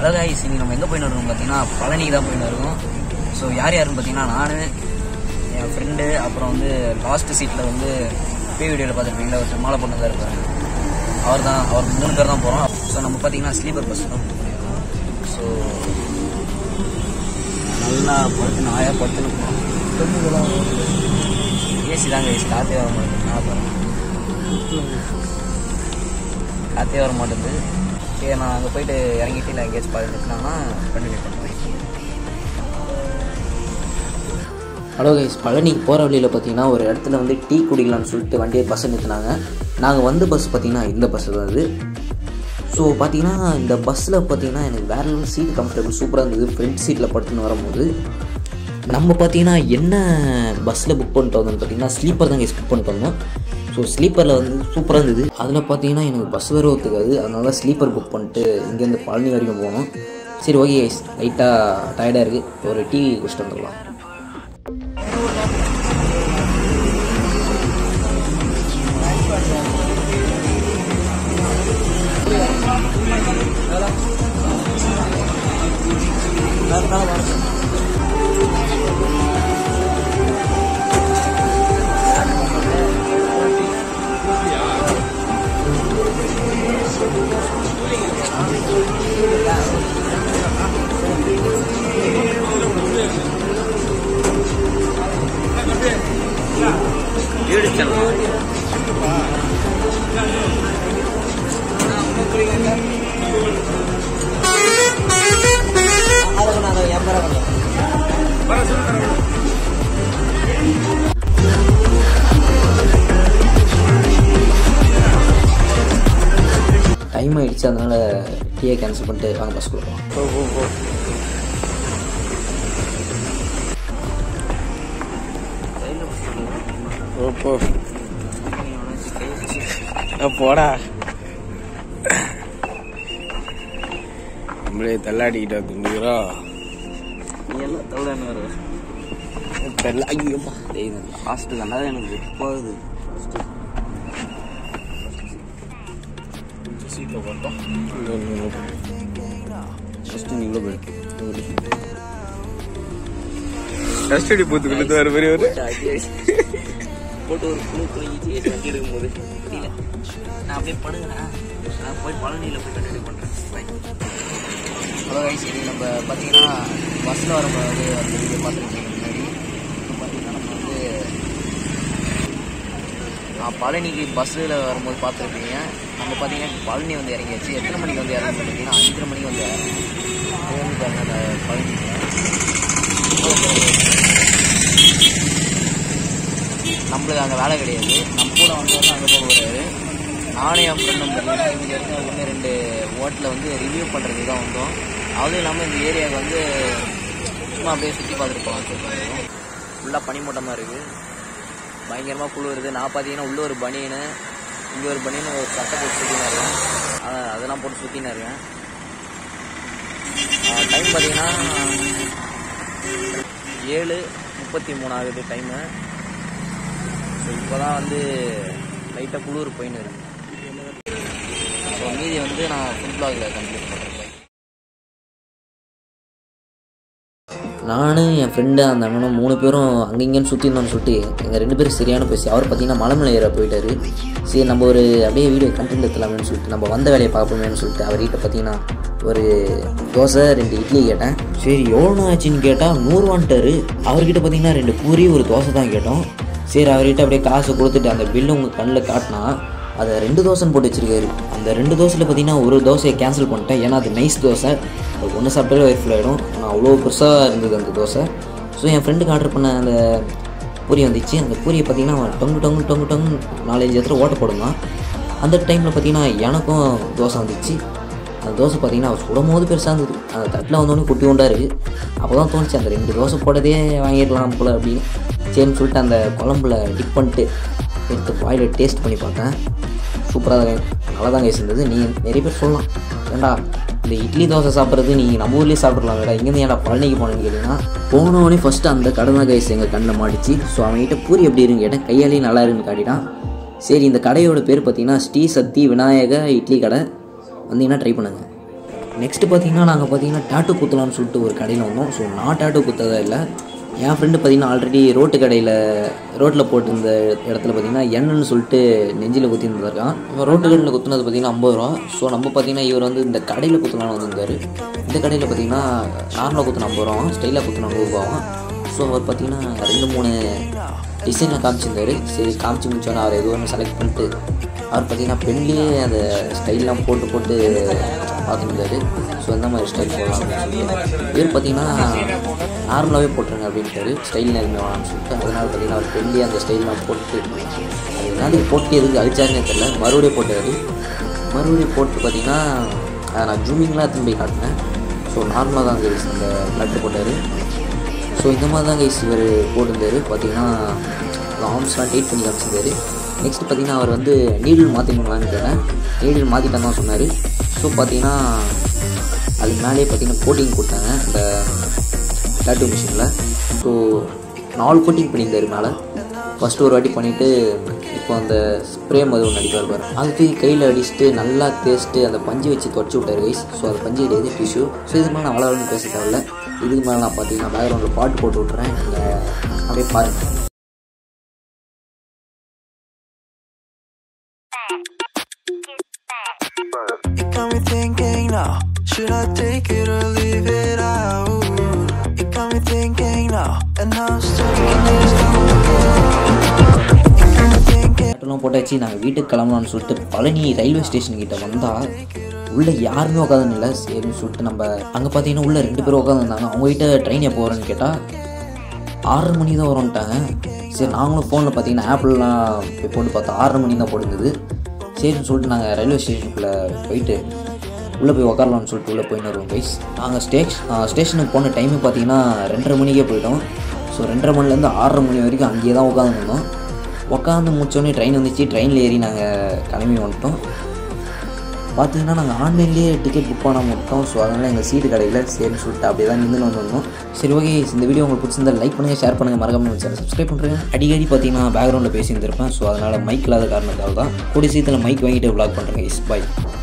அதாவது guys, இன்னைக்கு நம்ம எங்கே போயின்னு இருக்கோம் பார்த்தீங்கன்னா பழனிக்கு தான் போயின்னு இருக்கோம் ஸோ யார் யாருன்னு பார்த்தீங்கன்னா நான் என் ஃப்ரெண்டு அப்புறம் வந்து லாஸ்ட் சீட்டில் வந்து பே வீடியோவில் பார்த்துருப்பீங்களா ஒருத்தர் மாலை பொண்ணு தான் இருப்பார் அவர் தான் அவர் மூணு பேர் தான் போகிறோம் ஸோ நம்ம பார்த்தீங்கன்னா ஸ்லீப்பர் பஸ் தான் போயிருக்கோம் ஸோ நல்லா படுத்து நாயா படுத்துன்னு போகிறோம் ஏசி தாங்க ஏசி காற்றே வர மாட்டேங்குது நான் பாருங்க காற்றே வர மாட்டேங்குது சரி நான் அங்கே போயிட்டு இறங்கிட்டு இல்லை எங்கேயாச்சும் பார்த்து நிறுத்தினாங்கன்னா கண்டினியூ பண்ணுறேன் ஹலோ கைஸ் பழனிக்கு போகிற வழியில் பார்த்தீங்கன்னா ஒரு இடத்துல வந்து டீ குடிக்கலாம்னு சொல்லிட்டு வண்டியை பஸ் நிறுத்தினாங்க நாங்கள் வந்த பஸ் பார்த்தீங்கன்னா இந்த பஸ் தான் இது ஸோ பார்த்தீங்கன்னா இந்த பஸ்ஸில் பார்த்தீங்கன்னா எனக்கு வேற லெவல் சீட் கம்ஃபர்டபுள் சூப்பராக இருந்தது ஃப்ரண்ட் சீட்டில் படுத்துன்னு வரும்போது நம்ம பார்த்தீங்கன்னா என்ன பஸ்ஸில் புக் பண்ணிட்டு வந்தோம்னு பார்த்தீங்கன்னா ஸ்லீப்பர் தான் கைஸ் புக் பண்ணிட்டு வந்தோம் ஸோ ஸ்லீப்பரில் வந்து சூப்பராக இருந்தது அதில் பார்த்தீங்கன்னா எனக்கு பஸ் வேறு ஒத்துக்காது அதனால தான் ஸ்லீப்பர் புக் பண்ணிட்டு இங்கேருந்து பழனி வரைக்கும் போனோம் சரி ஓகே கைஸ் லைட்டாக டயர்டாக இருக்குது ஒரு டீ குடிச்சிட்டு வந்துடலாம் வீடு செல்லலாம் டைம் ஆயிடுச்சு அதனால டீயை கேன்சல் பண்ணிட்டு வாங்க பஸ் கொடுப்போம் போ போ போ போ போ அஹ் போடா நம்மளே தள்ளாடிக்கிட்டா துண்டுகிறோம் நீ எல்லாம் தவிர வர தள்ளாடியம்மா டேய் லாஸ்ட்டு தாண்டா எனக்கு போகுது சீட்டில் போட்டோம் ஃபஸ்ட்டு நீங்களே போயிட்டு கஸ்டடி பூத்துக்குள்ளது வர மாதிரி ஒரு போட்டு ஒரு குழு குளிச்சு ஏசி வண்டி எடுக்கும்போது புரியல நான் அப்படியே படுகிறேன் நான் போய் பழனியில் போய் கண்டினியூ பண்ணுறேன் பை ஹலோ ஐஸ் இது நம்ம பார்த்தீங்கன்னா பஸ்ஸில் வரும்போது அந்த வீடியோ பார்த்துருக்கீங்க முன்னாடி இப்போ பார்த்தீங்கன்னா நம்ம வந்து நான் பழனிக்கு பஸ்ஸில் வரும்போது பார்த்துருப்பீங்க நம்ம பார்த்தீங்கன்னா இப்ப பழனி வந்து இறங்கியாச்சு எத்தனை மணிக்கு வந்து இறங்கி பார்த்தீங்கன்னா அஞ்சரை மணிக்கு வந்து இறங்கணும் இது வந்து பாருங்க அந்த பழனி நம்மளுக்கு அங்கே வேலை கிடையாது நம்ம கூட வந்தவங்க அங்கே போக கூடாது நானே என் ஃப்ரெண்டும் பார்த்தீங்கன்னா இங்கே இருக்க ஒன்று ரெண்டு ஹோட்டலில் வந்து ரிவ்யூ பண்ணுறதுக்கு தான் வந்தோம் அதுவும் இல்லாமல் இந்த ஏரியாவுக்கு வந்து சும்மா அப்படியே சுற்றி பார்த்துட்டு போகலாம் சொல்லி ஃபுல்லாக பனிமூட்டமாக இருக்குது பயங்கரமாக குளிருது நான் பார்த்தீங்கன்னா உள்ள ஒரு பனியனு இங்கே ஒரு பனியனு ஒரு சட்டை போட்டு சுற்றினா இருக்கேன் அதான் அதெல்லாம் போட்டு சுற்றினா இருக்கேன் டைம் பார்த்தீங்கன்னா ஏழு முப்பத்தி மூணு ஆகுது டைமு இப்போ தான் வந்து லைட்டாக குளிர் போயின்னு இருக்கு ஸோ மீதி வந்து நான் ஃபுட் பிளாகில் கம்ப்ளீட் பண்ணுறேன் நான் என் ஃப்ரெண்டு அந்த அண்ணனும் மூணு பேரும் அங்கங்கன்னு சுற்றி இருந்தோம்னு சொல்லிட்டு எங்கள் ரெண்டு பேரும் சரியான பேசி அவர் பார்த்தீங்கன்னா மலைமலை ஏற போயிட்டாரு சரி நம்ம ஒரு அப்படியே வீடியோ கண்டென்ட் எடுத்துலாமேன்னு சொல்லிட்டு நம்ம வந்த வேலையை பார்ப்போமேன்னு சொல்லிட்டு அவர்கிட்ட பார்த்தீங்கன்னா ஒரு தோசை ரெண்டு இட்லி கேட்டேன் சரி எவ்வளோ ஆச்சுன்னு கேட்டால் நூறுவான்ட்டாரு அவர்கிட்ட பார்த்தீங்கன்னா ரெண்டு பூரி ஒரு தோசை தான் கேட்டோம் சரி அவர்கிட்ட அப்படியே காசு கொடுத்துட்டு அந்த பில்லு உங்கள் கண்ணில் காட்டினா அதை ரெண்டு தோசைன்னு போட்டு வச்சிருக்காரு அந்த ரெண்டு தோசையில் பார்த்தீங்கன்னா ஒரு தோசையை கேன்சல் பண்ணிட்டேன் ஏன்னா அது நைஸ் தோசை அது ஒன்று சாப்பிட்டாலே வயிறு ஃபுல் ஆகிடும் ஆனால் அவ்வளோ பெருசாக இருந்தது அந்த தோசை ஸோ என் ஃப்ரெண்டுக்கு ஆர்டர் பண்ண அந்த பூரி வந்துச்சு அந்த பூரியை பார்த்தீங்கன்னா அவன் டொங்கு டொங்கு டொங்கு டொங்கு நாலஞ்சு இடத்துல ஓட்ட போடுந்தான் அந்த டைமில் பார்த்தீங்கன்னா எனக்கும் தோசை வந்துச்சு அந்த தோசை பார்த்தீங்கன்னா அவர் சுடும் போது பெருசாக இருந்தது அந்த தட்டில் வந்தோடனே குட்டி உண்டா இருக்குது அப்போ தான் தோணுச்சு அந்த ரெண்டு தோசை போட்டதே வாங்கிடலாம் போல் அப்படின்னு சரின்னு சொல்லிட்டு அந்த குழம்புல டிப் பண்ணிட்டு எடுத்து வாயில் டேஸ்ட் பண்ணி பார்த்தேன் சூப்பராக தான் நல்லா தான் கைஸ் இருந்தது நீ நிறைய பேர் சொல்லலாம் ஏண்டா இந்த இட்லி தோசை சாப்பிட்றது நீங்கள் நம்ம ஊர்லேயே சாப்பிட்றலாம் வேடா இங்கேருந்து ஏன்டா பழனிக்கு போனேன்னு கேட்டிங்கன்னா போனவொடனே ஃபஸ்ட்டு அந்த கடை தான் கைஸ் எங்கள் கண்ணில் மாடிச்சு ஸோ அவன்கிட்ட பூரி எப்படி இருக்குன்னு கேட்டேன் கையாலேயும் நல்லா இருக்குன்னு காட்டிட்டான் சரி இந்த கடையோட பேர் பார்த்தீங்கன்னா ஸ்ரீ சக்தி விநாயக இட்லி கடை வந்தீங்கன்னா ட்ரை பண்ணுங்கள் நெக்ஸ்ட்டு பார்த்தீங்கன்னா நாங்கள் பார்த்தீங்கன்னா டேட்டு குத்தலாம்னு சொல்லிட்டு ஒரு கடையில் வந்தோம் ஸோ நான் டேட்டு குத்ததா இல்லை என் ஃப்ரெண்டு பார்த்தீங்கன்னா ஆல்ரெடி ரோட்டு கடையில் ரோட்டில் போட்டிருந்த இடத்துல பார்த்தீங்கன்னா எண்ணெய்னு சொல்லிட்டு நெஞ்சில் குத்தி இருந்திருக்கான் இவன் ரோட்டு கடையில் குத்துனது பார்த்தீங்கன்னா ஐம்பது ரூபா ஸோ நம்ம பார்த்தீங்கன்னா இவர் வந்து இந்த கடையில் குத்தலாம்னு வந்திருந்தார் இந்த கடையில் பார்த்தீங்கன்னா நார்மலாக குத்துன ஐம்பது ரூபாவும் ஸ்டைலாக குத்துன நூறு ரூபாவும் ஸோ அவர் பார்த்தீங்கன்னா ரெண்டு மூணு டிசைனில் காமிச்சிருந்தாரு சரி காமிச்சு முடிச்சோன்னே அவர் எதுவும் ஒன்று செலக்ட் பண்ணிட்டு அவர் பார்த்தீங்கன்னா பெண்லேயே அந்த ஸ்டைல்லாம் போட்டு போட்டு பார்த்துருந்தாரு ஸோ இந்த மாதிரி ஸ்டைல் போடலாம் அப்படின்னு சொல்லிட்டு இவர் பார்த்தீங்கன்னா நார்மலாகவே போட்டுருங்க அப்படின்ட்டாரு ஸ்டைல் எதுவுமே வேணாம்னு சொல்லிட்டு அதனால பார்த்தீங்கன்னா அவர் பெண்லேயே அந்த ஸ்டைல்லாம் போட்டு அது என்னது போட்டு எதுக்கு அழிச்சாருன்னே தெரியல மறுபடியும் போட்டார் மறுபடியும் போட்டு பார்த்தீங்கன்னா அதை நான் ஜூமிங்லாம் எடுத்துன்னு போய் காட்டினேன் ஸோ நார்மலாக தான் கைஸ் அந்த பிளட்டு போட்டார் ஸோ இந்த மாதிரி தான் கைஸ் இவர் போட்டிருந்தாரு பார்த்தீங்கன்னா ஆர்ம்ஸ்லாம் டைட் பண்ணி காமிச்சிருந்தாரு நெக்ஸ்ட் பார்த்தீங்கன்னா அவர் வந்து நீடில் மாற்றிக்கலான்னு கேட்டேன் நீடில் மாற்றிட்டேன் தான் சொன்னார் ஸோ பார்த்தீங்கன்னா அதுக்கு மேலேயே பார்த்தீங்கன்னா கோட்டிங் கொடுத்தாங்க இந்த டேட்டூ மிஷினில் ஸோ நாலு கோட்டிங் பண்ணியிருந்தாரு மேலே ஃபஸ்ட்டு ஒரு வாட்டி பண்ணிவிட்டு இப்போ அந்த ஸ்ப்ரே மாதிரி ஒன்று அடிப்பார் பாரு அதுக்கு கையில் அடிச்சுட்டு நல்லா தேய்ச்சிட்டு அந்த பஞ்சு வச்சு தொடச்சி விட்டார் கைஸ் ஸோ அது பஞ்சு கிடையாது டிஷ்யூ ஸோ இதுக்கு மேலே நான் அவ்வளோ பேச தேவையில்ல இதுக்கு மேலே நான் பார்த்தீங்கன்னா பேக்ரவுண்டில் பாட்டு போட்டு விட்றேன் நீங்கள் அப்படியே பாருங்கள் It got me thinking now, should I take it or leave it out? It got me thinking now, and now I'm stuck in this loop again. It got me thinking. ஆட்டோலாம் போட்டாச்சு நாங்கள் வீட்டுக்கு கிளம்பலாம்னு சொல்லிட்டு பழனி ரயில்வே ஸ்டேஷன் கிட்ட வந்தால் உள்ளே யாருமே உட்காந்து இல்லை சரின்னு சொல்லிட்டு நம்ம அங்கே பார்த்தீங்கன்னா உள்ளே ரெண்டு பேரும் உட்காந்துருந்தாங்க அவங்ககிட்ட ட்ரெயின் எப்போ வரும்னு கேட்டால் ஆறரை மணி தான் வரும்ன்ட்டாங்க சரி நாங்களும் ஃபோனில் பார்த்தீங்கன்னா ஆப்லலாம் போய் போட்டு பார்த்தோம் ஆறரை மணி தான் போட்டுருந்தது சரின்னு சொல்லிட்டு நாங்கள் ரயில்வே ஸ்டேஷனுக்குள்ளே போயிட்டு உள்ளே போய் உட்காரலாம்னு சொல்லிட்டு உள்ளே போயின்னு வருவோம் கைஸ் நாங்கள் ஸ்டேஷ் ஸ்டேஷனுக்கு போன டைமு பார்த்தீங்கன்னா ரெண்டரை மணிக்கே போயிட்டோம் ஸோ ரெண்டரை மணிலேருந்து ஆறரை மணி வரைக்கும் அங்கேயே தான் உட்காந்துருந்தோம் உட்காந்து முடிச்சோடனே ட்ரெயின் வந்துச்சு ட்ரெயினில் ஏறி நாங்கள் கிளம்பி வந்துட்டோம் பார்த்தீங்கன்னா நாங்கள் ஆன்லைன்லேயே டிக்கெட் புக் பண்ண மாட்டோம் ஸோ அதனால் எங்கள் சீட்டு கிடைக்கல சரின்னு சொல்லிட்டு அப்படியே தான் நின்று வந்திருந்தோம் சரி ஓகே இந்த வீடியோ உங்களுக்கு பிடிச்சிருந்தா லைக் பண்ணுங்கள் ஷேர் பண்ணுங்கள் மறக்காம சேனல் சப்ஸ்கிரைப் பண்ணுறேன் அடிக்கடி பார்த்தீங்கன்னா பேக்ரவுண்டில் பேசியிருந்திருப்பேன் ஸோ அதனால் மைக் இல்லாத காரணத்தால் தான் கூடிய சீக்கிரத்தில் மைக் வாங்கிட்டு vlog பண்ணுறேன் இஸ் பாய்